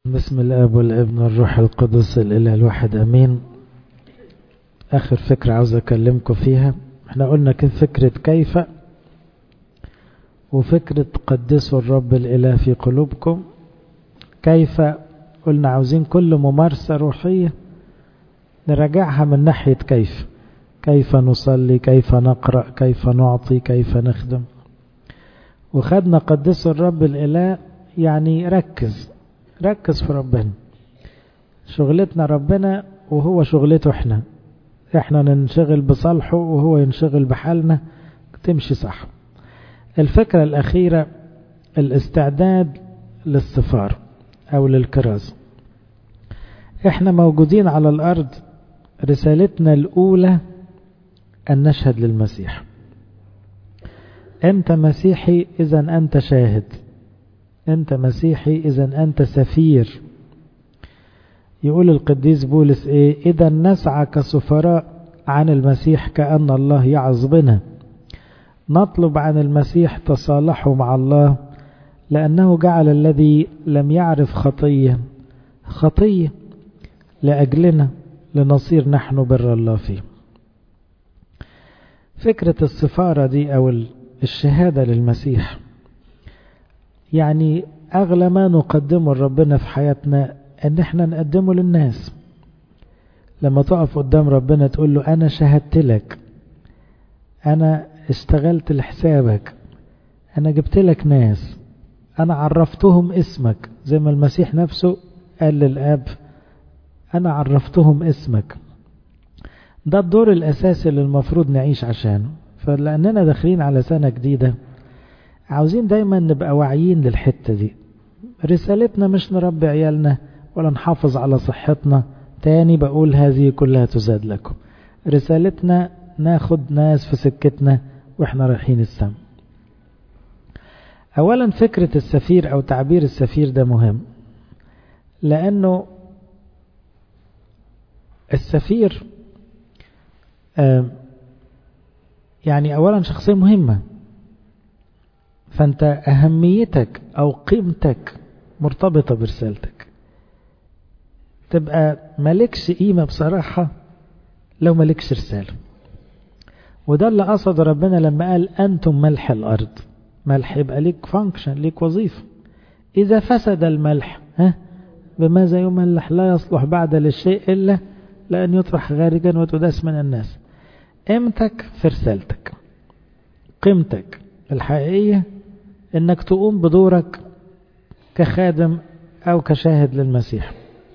بسم الاب والابن والروح القدس الاله الواحد امين اخر فكرة عاوز اكلمكم فيها احنا قلنا كيف فكرة كيف وفكرة قدسوا الرب الاله في قلوبكم كيف قلنا عاوزين كل ممارسة روحية نراجعها من ناحية كيف كيف نصلي كيف نقرأ كيف نعطي كيف نخدم وخدنا قدسوا الرب الاله يعني ركز ركز في ربنا شغلتنا ربنا وهو شغلته احنا احنا ننشغل بصالحه وهو ينشغل بحالنا تمشي صح الفكرة الأخيرة الاستعداد للسفار أو للكرازة احنا موجودين على الأرض رسالتنا الأولى أن نشهد للمسيح أنت مسيحي إذا أنت شاهد أنت مسيحي إذا أنت سفير يقول القديس بولس إيه إذا نسعى كسفراء عن المسيح كأن الله يعظ بنا نطلب عن المسيح تصالحه مع الله لأنه جعل الذي لم يعرف خطية خطية لأجلنا لنصير نحن بر الله فيه فكرة السفارة دي أو الشهادة للمسيح يعني أغلى ما نقدمه لربنا في حياتنا أن احنا نقدمه للناس لما تقف قدام ربنا تقول له أنا شهدت لك أنا اشتغلت لحسابك أنا جبت لك ناس أنا عرفتهم اسمك زي ما المسيح نفسه قال للآب أنا عرفتهم اسمك ده الدور الأساسي اللي المفروض نعيش عشانه فلأننا داخلين على سنة جديدة عاوزين دايما نبقى واعيين للحتة دي رسالتنا مش نربي عيالنا ولا نحافظ على صحتنا تاني بقول هذه كلها تزاد لكم رسالتنا ناخد ناس في سكتنا واحنا رايحين السما اولا فكرة السفير او تعبير السفير ده مهم لانه السفير يعني اولا شخصية مهمة فانت اهميتك او قيمتك مرتبطة برسالتك تبقى مالكش قيمة بصراحة لو مالكش رسالة وده اللي قصد ربنا لما قال أنتم ملح الأرض ملح يبقى ليك فانكشن ليك وظيفة إذا فسد الملح ها بماذا يملح لا يصلح بعد للشيء إلا لأن يطرح خارجا وتداس من الناس قيمتك في رسالتك قيمتك الحقيقية انك تقوم بدورك كخادم او كشاهد للمسيح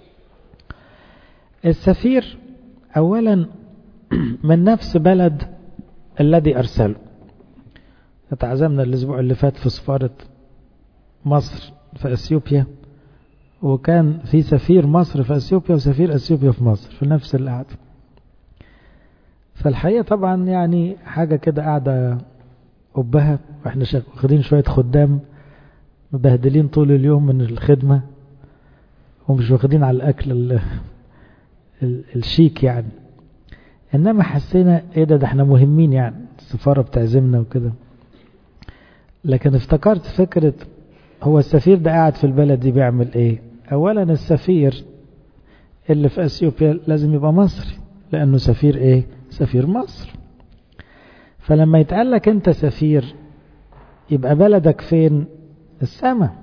السفير اولا من نفس بلد الذي ارسله اتعزمنا الاسبوع اللي فات في سفارة مصر في اثيوبيا وكان في سفير مصر في اثيوبيا وسفير اثيوبيا في مصر في نفس القعدة فالحقيقة طبعا يعني حاجة كده قاعدة قبها واحنا واخدين شوية خدام مبهدلين طول اليوم من الخدمة ومش واخدين على الأكل ال ال الشيك يعني إنما حسينا إيه ده ده احنا مهمين يعني السفارة بتعزمنا وكده لكن افتكرت فكرة هو السفير ده قاعد في البلد دي بيعمل إيه أولا السفير اللي في أثيوبيا لازم يبقى مصري لأنه سفير إيه سفير مصر فلما يتقال لك انت سفير يبقى بلدك فين السماء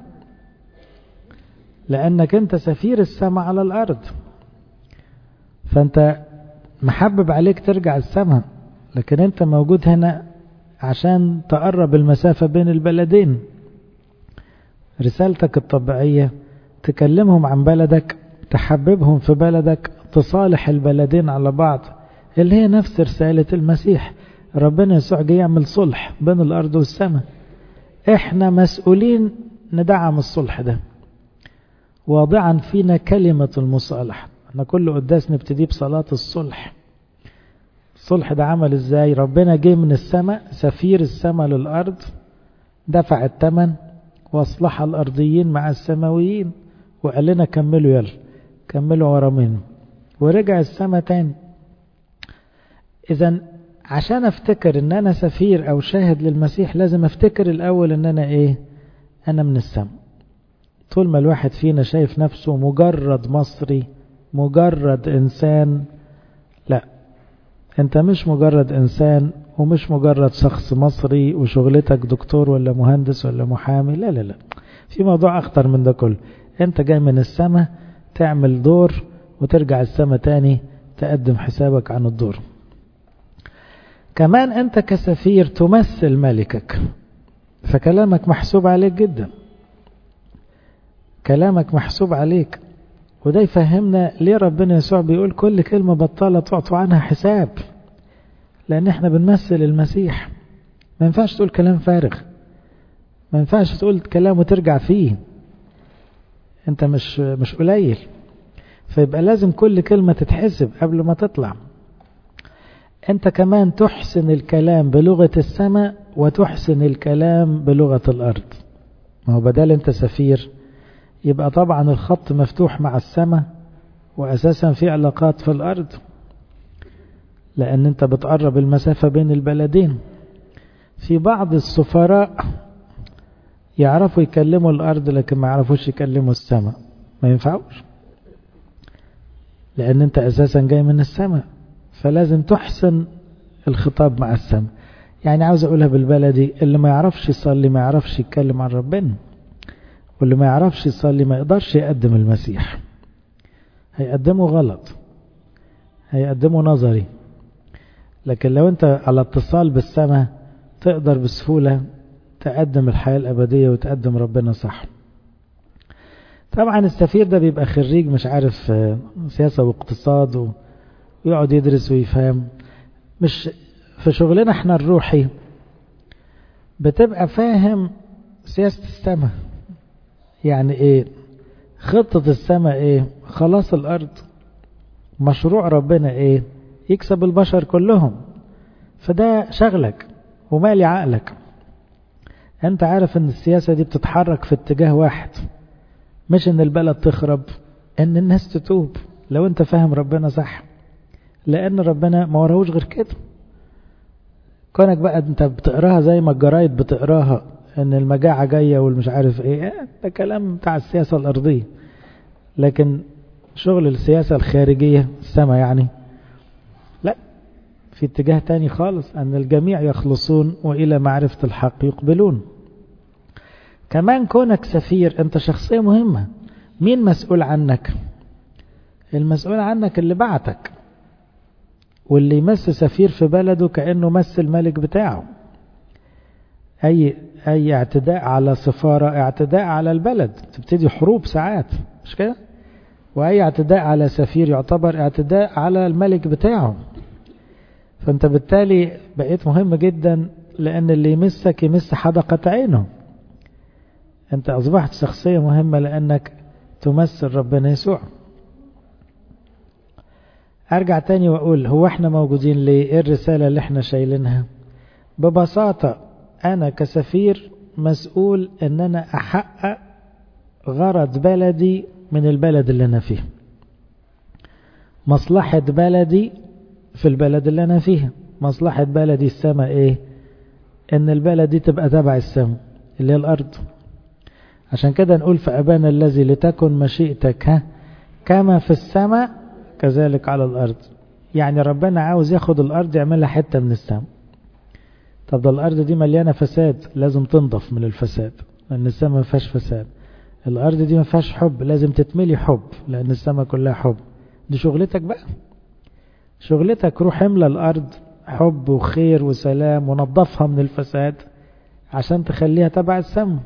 لانك انت سفير السماء على الارض فانت محبب عليك ترجع السماء لكن انت موجود هنا عشان تقرب المسافة بين البلدين رسالتك الطبيعية تكلمهم عن بلدك تحببهم في بلدك تصالح البلدين على بعض اللي هي نفس رسالة المسيح ربنا يسوع جاي يعمل صلح بين الأرض والسماء احنا مسؤولين ندعم الصلح ده واضعا فينا كلمة المصالحة احنا كل قداس نبتدي بصلاة الصلح الصلح ده عمل ازاي ربنا جه من السماء سفير السماء للأرض دفع الثمن واصلح الأرضيين مع السماويين وقال لنا كملوا يلا كملوا ورا منه ورجع السماء تاني اذا عشان افتكر ان انا سفير او شاهد للمسيح لازم افتكر الاول ان انا ايه انا من السماء طول ما الواحد فينا شايف نفسه مجرد مصري مجرد إنسان لا أنت مش مجرد إنسان ومش مجرد شخص مصري وشغلتك دكتور ولا مهندس ولا محامي لا لا لا في موضوع أخطر من ده كله أنت جاي من السماء تعمل دور وترجع السماء تاني تقدم حسابك عن الدور كمان أنت كسفير تمثل ملكك فكلامك محسوب عليك جدا كلامك محسوب عليك وده يفهمنا ليه ربنا يسوع بيقول كل كلمة بطالة تعطوا عنها حساب لأن احنا بنمثل المسيح ما ينفعش تقول كلام فارغ ما ينفعش تقول كلام وترجع فيه انت مش مش قليل فيبقى لازم كل كلمة تتحسب قبل ما تطلع انت كمان تحسن الكلام بلغة السماء وتحسن الكلام بلغة الأرض ما هو بدل انت سفير يبقى طبعا الخط مفتوح مع السماء وأساسا في علاقات في الأرض لأن انت بتقرب المسافة بين البلدين في بعض السفراء يعرفوا يكلموا الأرض لكن ما يعرفوش يكلموا السماء ما ينفعوش لأن أنت أساسا جاي من السماء فلازم تحسن الخطاب مع السماء يعني عاوز أقولها بالبلدي اللي ما يعرفش يصلي ما يعرفش يتكلم عن ربنا واللي ما يعرفش يصلي ما يقدرش يقدم المسيح هيقدمه غلط هيقدمه نظري لكن لو أنت على اتصال بالسماء تقدر بسهولة تقدم الحياة الأبدية وتقدم ربنا صح طبعا السفير ده بيبقى خريج مش عارف سياسة واقتصاد ويقعد يدرس ويفهم مش في شغلنا احنا الروحي بتبقى فاهم سياسة السماء يعني ايه خطة السماء ايه خلاص الارض مشروع ربنا ايه يكسب البشر كلهم فده شغلك ومالي عقلك انت عارف ان السياسة دي بتتحرك في اتجاه واحد مش ان البلد تخرب ان الناس تتوب لو انت فاهم ربنا صح لان ربنا ما وراهوش غير كده كونك بقى انت بتقراها زي ما الجرايد بتقراها ان المجاعة جاية والمش عارف ايه ده كلام بتاع السياسة الارضية لكن شغل السياسة الخارجية السماء يعني لا في اتجاه تاني خالص ان الجميع يخلصون والى معرفة الحق يقبلون كمان كونك سفير انت شخصية مهمة مين مسؤول عنك المسؤول عنك اللي بعتك واللي يمس سفير في بلده كأنه مس الملك بتاعه أي أي اعتداء على سفارة اعتداء على البلد تبتدي حروب ساعات مش كده وأي اعتداء على سفير يعتبر اعتداء على الملك بتاعه فأنت بالتالي بقيت مهم جدا لأن اللي يمسك يمس حدقة عينه أنت أصبحت شخصية مهمة لأنك تمثل ربنا يسوع أرجع تاني وأقول هو احنا موجودين ليه إيه الرسالة اللي احنا شايلينها ببساطة أنا كسفير مسؤول أن أنا أحقق غرض بلدي من البلد اللي أنا فيه مصلحة بلدي في البلد اللي أنا فيها مصلحة بلدي السماء إيه إن البلد دي تبقى تبع السماء اللي هي الأرض عشان كده نقول في أبانا الذي لتكن مشيئتك ها كما في السماء كذلك على الأرض يعني ربنا عاوز ياخد الأرض يعملها حتة من السماء طب ده الأرض دي مليانة فساد لازم تنضف من الفساد لأن السماء ما فيهاش فساد الأرض دي ما فيهاش حب لازم تتملي حب لأن السماء كلها حب دي شغلتك بقى شغلتك روح املى الأرض حب وخير وسلام ونظفها من الفساد عشان تخليها تبع السماء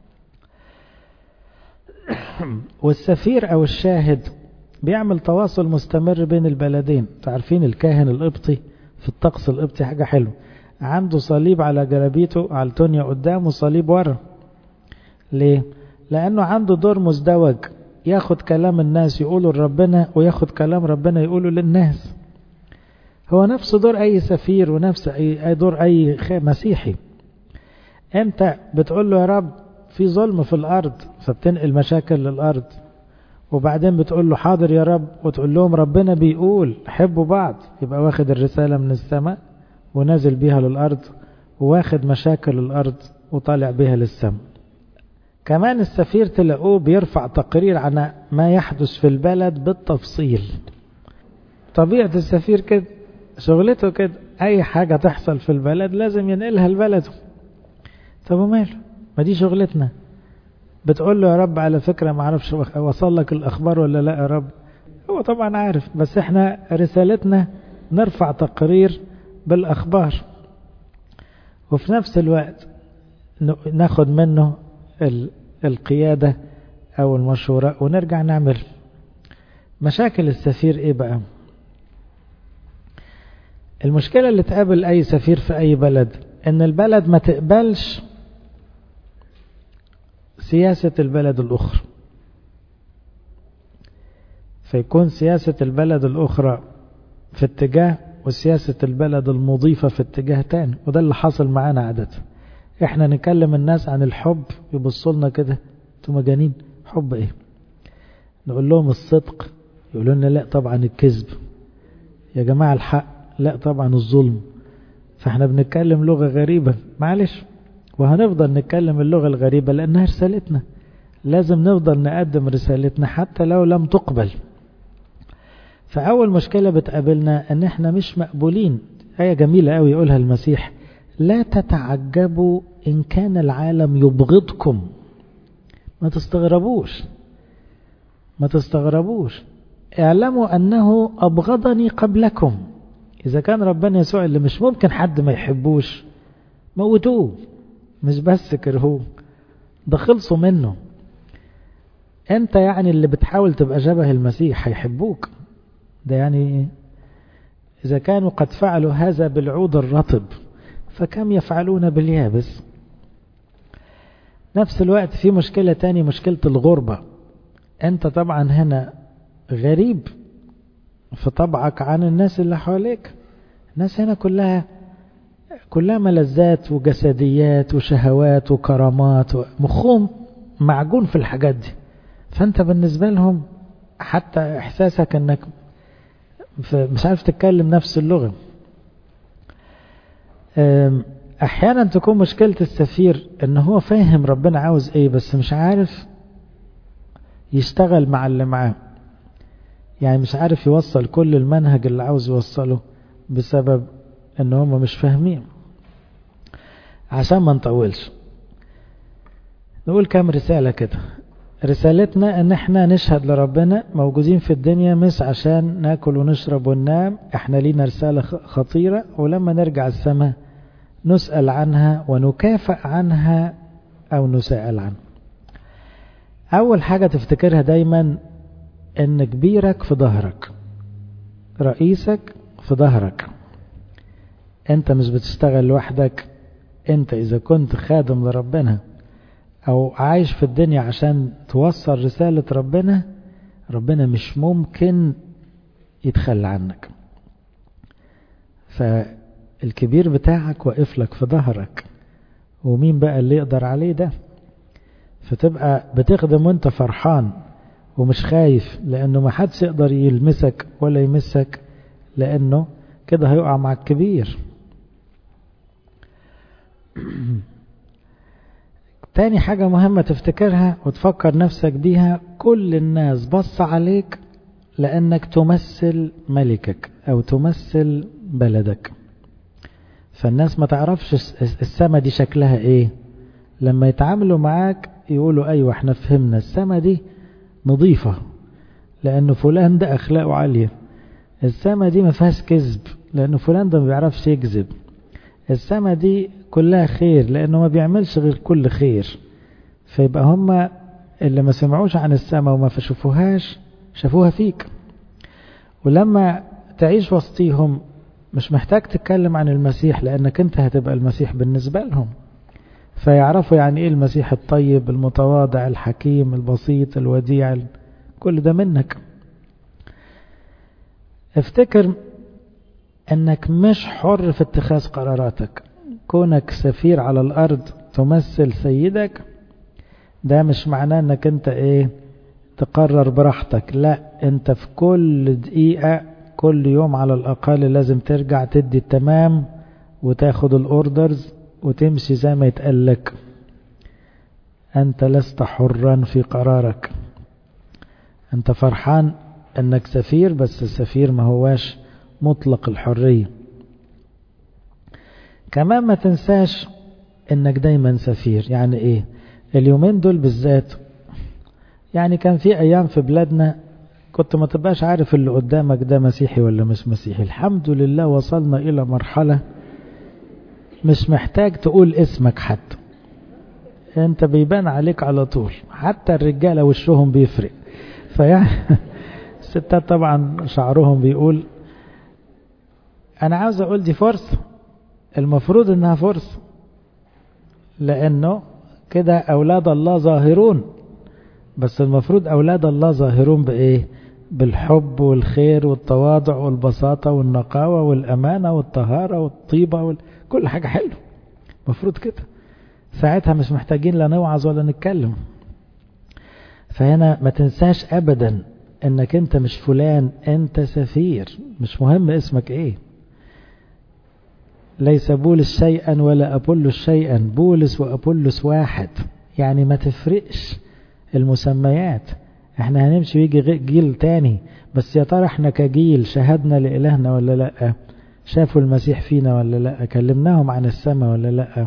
والسفير أو الشاهد بيعمل تواصل مستمر بين البلدين تعرفين الكاهن القبطي في الطقس القبطي حاجة حلوة عنده صليب على جلابيته على التونيا قدامه صليب ورا ليه لأنه عنده دور مزدوج ياخد كلام الناس يقوله لربنا وياخد كلام ربنا يقوله للناس هو نفس دور أي سفير ونفس أي دور أي مسيحي أنت بتقول له يا رب في ظلم في الأرض فبتنقل مشاكل للأرض وبعدين بتقول له حاضر يا رب وتقول لهم ربنا بيقول حبوا بعض يبقى واخد الرسالة من السماء ونازل بيها للأرض وواخد مشاكل الأرض وطالع بيها للسماء كمان السفير تلاقوه بيرفع تقرير عن ما يحدث في البلد بالتفصيل طبيعة السفير كده شغلته كده أي حاجة تحصل في البلد لازم ينقلها لبلده طب وماله ما دي شغلتنا بتقول له يا رب على فكرة ما اعرفش وصل لك الأخبار ولا لا يا رب هو طبعا عارف بس احنا رسالتنا نرفع تقرير بالأخبار وفي نفس الوقت ناخد منه القيادة أو المشورة ونرجع نعمل مشاكل السفير إيه بقى المشكلة اللي تقابل أي سفير في أي بلد إن البلد ما تقبلش سياسة البلد الأخرى فيكون سياسة البلد الأخرى في اتجاه وسياسة البلد المضيفة في اتجاه تاني وده اللي حصل معانا عادة احنا نكلم الناس عن الحب يبصوا لنا كده انتوا مجانين حب ايه نقول لهم الصدق يقولوا لنا لا طبعا الكذب يا جماعة الحق لا طبعا الظلم فاحنا بنتكلم لغة غريبة معلش وهنفضل نتكلم اللغة الغريبة لأنها رسالتنا لازم نفضل نقدم رسالتنا حتى لو لم تقبل فأول مشكلة بتقابلنا أن احنا مش مقبولين آية جميلة قوي يقولها المسيح لا تتعجبوا إن كان العالم يبغضكم ما تستغربوش ما تستغربوش اعلموا أنه أبغضني قبلكم إذا كان ربنا يسوع اللي مش ممكن حد ما يحبوش موتوه مش بس كرهوه ده خلصوا منه انت يعني اللي بتحاول تبقى شبه المسيح هيحبوك ده يعني إذا كانوا قد فعلوا هذا بالعود الرطب فكم يفعلون باليابس نفس الوقت في مشكلة تاني مشكلة الغربة انت طبعا هنا غريب في طبعك عن الناس اللي حواليك الناس هنا كلها كلها ملذات وجسديات وشهوات وكرامات مخهم معجون في الحاجات دي فانت بالنسبة لهم حتى احساسك انك مش عارف تتكلم نفس اللغة احيانا تكون مشكلة السفير ان هو فاهم ربنا عاوز ايه بس مش عارف يشتغل مع اللي معاه يعني مش عارف يوصل كل المنهج اللي عاوز يوصله بسبب ان هم مش فاهمين عشان ما نطولش نقول كام رسالة كده رسالتنا ان احنا نشهد لربنا موجودين في الدنيا مش عشان ناكل ونشرب وننام احنا لينا رسالة خطيرة ولما نرجع السماء نسأل عنها ونكافئ عنها او نسأل عنها اول حاجة تفتكرها دايما ان كبيرك في ظهرك رئيسك في ظهرك انت مش بتشتغل لوحدك انت اذا كنت خادم لربنا او عايش في الدنيا عشان توصل رسالة ربنا ربنا مش ممكن يتخلى عنك فالكبير بتاعك واقف لك في ظهرك ومين بقى اللي يقدر عليه ده فتبقى بتخدم وانت فرحان ومش خايف لانه ما حدش يقدر يلمسك ولا يمسك لانه كده هيقع مع الكبير تاني حاجة مهمة تفتكرها وتفكر نفسك بيها كل الناس بص عليك لأنك تمثل ملكك أو تمثل بلدك فالناس ما تعرفش السما دي شكلها ايه لما يتعاملوا معاك يقولوا ايوه احنا فهمنا السما دي نظيفة لأنه فلان ده أخلاقه عالية السما دي ما فيهاش كذب لأنه فلان ده ما بيعرفش يكذب السما دي كلها خير لأنه ما بيعملش غير كل خير فيبقى هم اللي ما سمعوش عن السما وما شافوهاش شافوها فيك ولما تعيش وسطيهم مش محتاج تتكلم عن المسيح لأنك أنت هتبقى المسيح بالنسبة لهم فيعرفوا يعني إيه المسيح الطيب المتواضع الحكيم البسيط الوديع كل ده منك افتكر أنك مش حر في اتخاذ قراراتك كونك سفير على الأرض تمثل سيدك ده مش معناه أنك أنت إيه تقرر براحتك لا أنت في كل دقيقة كل يوم على الأقل لازم ترجع تدي التمام وتاخد الأوردرز وتمشي زي ما يتقالك أنت لست حرا في قرارك أنت فرحان أنك سفير بس السفير ما هواش مطلق الحرية كمان ما تنساش أنك دايما سفير يعني إيه اليومين دول بالذات يعني كان في أيام في بلادنا كنت ما تبقاش عارف اللي قدامك ده مسيحي ولا مش مسيحي الحمد لله وصلنا إلى مرحلة مش محتاج تقول اسمك حتى انت بيبان عليك على طول حتى الرجالة وشهم بيفرق فيعني الستات طبعا شعرهم بيقول انا عاوز اقول دي فرصة المفروض انها فرصة لانه كده اولاد الله ظاهرون بس المفروض اولاد الله ظاهرون بايه بالحب والخير والتواضع والبساطة والنقاوة والامانة والطهارة والطيبة وال... كل حاجة حلوة المفروض كده ساعتها مش محتاجين لا نوعظ ولا نتكلم فهنا ما تنساش ابدا انك انت مش فلان انت سفير مش مهم اسمك ايه ليس بولس شيئا ولا أبولس شيئا بولس وأبولس واحد يعني ما تفرقش المسميات احنا هنمشي ويجي جيل تاني بس يا ترى احنا كجيل شهدنا لإلهنا ولا لأ شافوا المسيح فينا ولا لأ كلمناهم عن السماء ولا لأ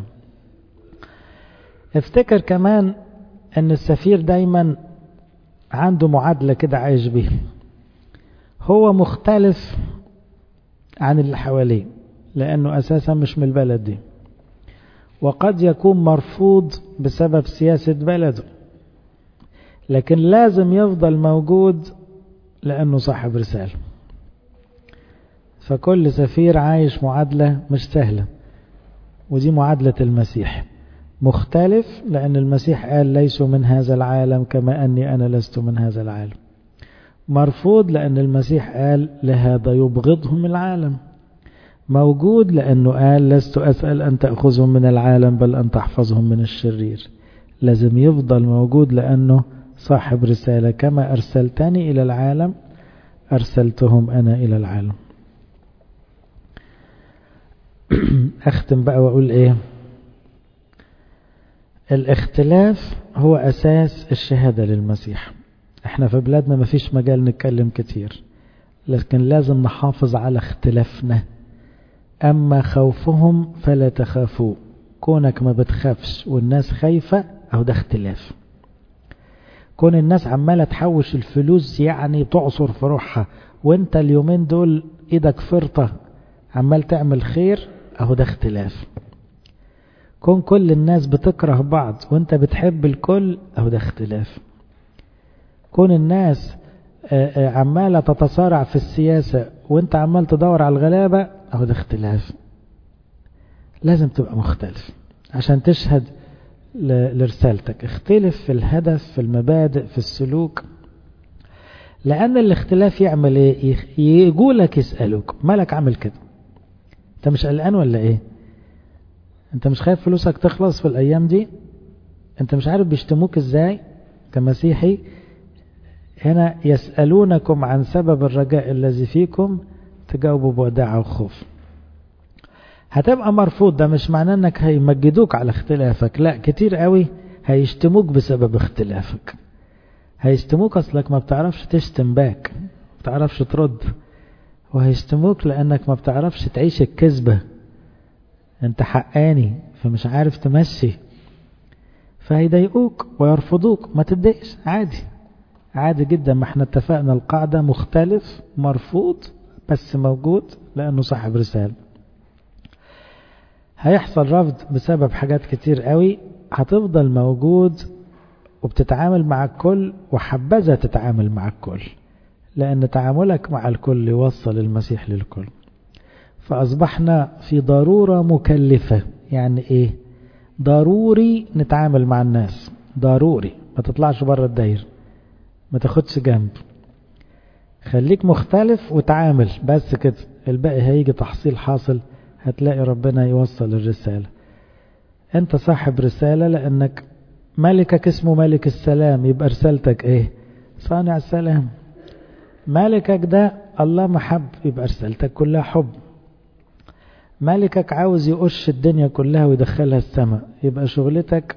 افتكر كمان ان السفير دايما عنده معادلة كده عايش بيها هو مختلف عن اللي حواليه لأنه أساسا مش من البلد دي وقد يكون مرفوض بسبب سياسة بلده لكن لازم يفضل موجود لأنه صاحب رسالة فكل سفير عايش معادلة مش سهلة ودي معادلة المسيح مختلف لأن المسيح قال ليسوا من هذا العالم كما أني أنا لست من هذا العالم مرفوض لأن المسيح قال لهذا يبغضهم العالم موجود لأنه قال لست أسأل أن تأخذهم من العالم بل أن تحفظهم من الشرير لازم يفضل موجود لأنه صاحب رسالة كما أرسلتني إلى العالم أرسلتهم أنا إلى العالم أختم بقى وأقول إيه الاختلاف هو أساس الشهادة للمسيح احنا في بلادنا مفيش مجال نتكلم كتير لكن لازم نحافظ على اختلافنا أما خوفهم فلا تخافوا كونك ما بتخافش والناس خايفة أو ده اختلاف كون الناس عمالة تحوش الفلوس يعني تعصر في روحها وانت اليومين دول ايدك فرطة عمال تعمل خير اهو ده اختلاف كون كل الناس بتكره بعض وانت بتحب الكل اهو ده اختلاف كون الناس عمالة تتصارع في السياسة وانت عمال تدور على الغلابة اهو ده اختلاف لازم تبقى مختلف عشان تشهد لرسالتك اختلف في الهدف في المبادئ في السلوك لأن الاختلاف يعمل ايه يجولك يسألوك مالك عامل كده انت مش قلقان ولا ايه انت مش خايف فلوسك تخلص في الايام دي انت مش عارف بيشتموك ازاي كمسيحي هنا يسألونكم عن سبب الرجاء الذي فيكم تجاوبوا بوداع وخوف هتبقى مرفوض ده مش معناه انك هيمجدوك على اختلافك لا كتير قوي هيشتموك بسبب اختلافك هيشتموك اصلك ما بتعرفش تشتم باك ما بتعرفش ترد وهيشتموك لانك ما بتعرفش تعيش الكذبة انت حقاني فمش عارف تمشي فهيضايقوك ويرفضوك ما تتضايقش عادي عادي جدا ما احنا اتفقنا القاعدة مختلف مرفوض بس موجود لانه صاحب رسالة هيحصل رفض بسبب حاجات كتير قوي هتفضل موجود وبتتعامل مع الكل وحبذا تتعامل مع الكل لأن تعاملك مع الكل يوصل المسيح للكل فأصبحنا في ضرورة مكلفة يعني إيه ضروري نتعامل مع الناس ضروري ما تطلعش بره الداير ما تاخدش جنب خليك مختلف وتعامل بس كده الباقي هيجي تحصيل حاصل هتلاقي ربنا يوصل الرسالة انت صاحب رسالة لانك ملكك اسمه ملك السلام يبقى رسالتك ايه صانع السلام ملكك ده الله محب يبقى رسالتك كلها حب ملكك عاوز يقش الدنيا كلها ويدخلها السماء يبقى شغلتك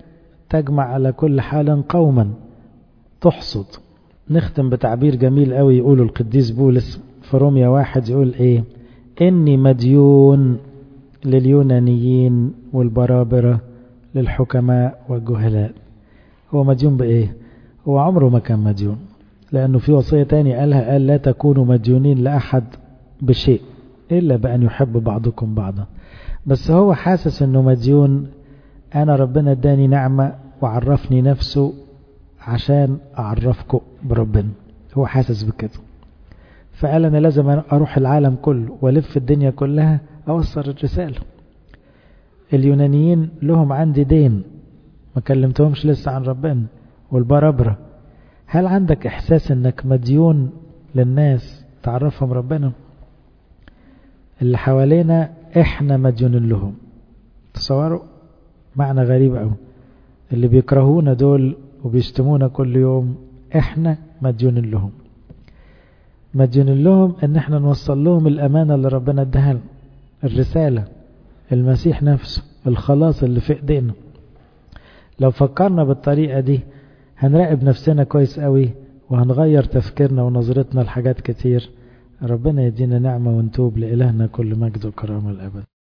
تجمع على كل حال قوما تحصد نختم بتعبير جميل قوي يقوله القديس بولس في روميا واحد يقول ايه اني مديون لليونانيين والبرابرة للحكماء والجهلاء هو مديون بايه هو عمره ما كان مديون لانه في وصية تاني قالها قال لا تكونوا مديونين لأحد بشيء إلا بأن يحب بعضكم بعضا بس هو حاسس انه مديون انا ربنا اداني نعمة وعرفني نفسه عشان اعرفكم بربنا هو حاسس بكده فقال انا لازم اروح العالم كله والف الدنيا كلها اوصل الرسالة اليونانيين لهم عندي دين ما كلمتهمش لسه عن ربنا والبربرة هل عندك احساس انك مديون للناس تعرفهم ربنا اللي حوالينا احنا مديونين لهم تصوروا معنى غريب قوي اللي بيكرهونا دول وبيشتمونا كل يوم احنا مديونين لهم مديونين لهم ان احنا نوصل لهم الامانة اللي ربنا اداها لنا الرسالة المسيح نفسه الخلاص اللي في ايدينا لو فكرنا بالطريقة دي هنراقب نفسنا كويس قوي وهنغير تفكيرنا ونظرتنا لحاجات كتير ربنا يدينا نعمة ونتوب لإلهنا كل مجد وكرامة الأبد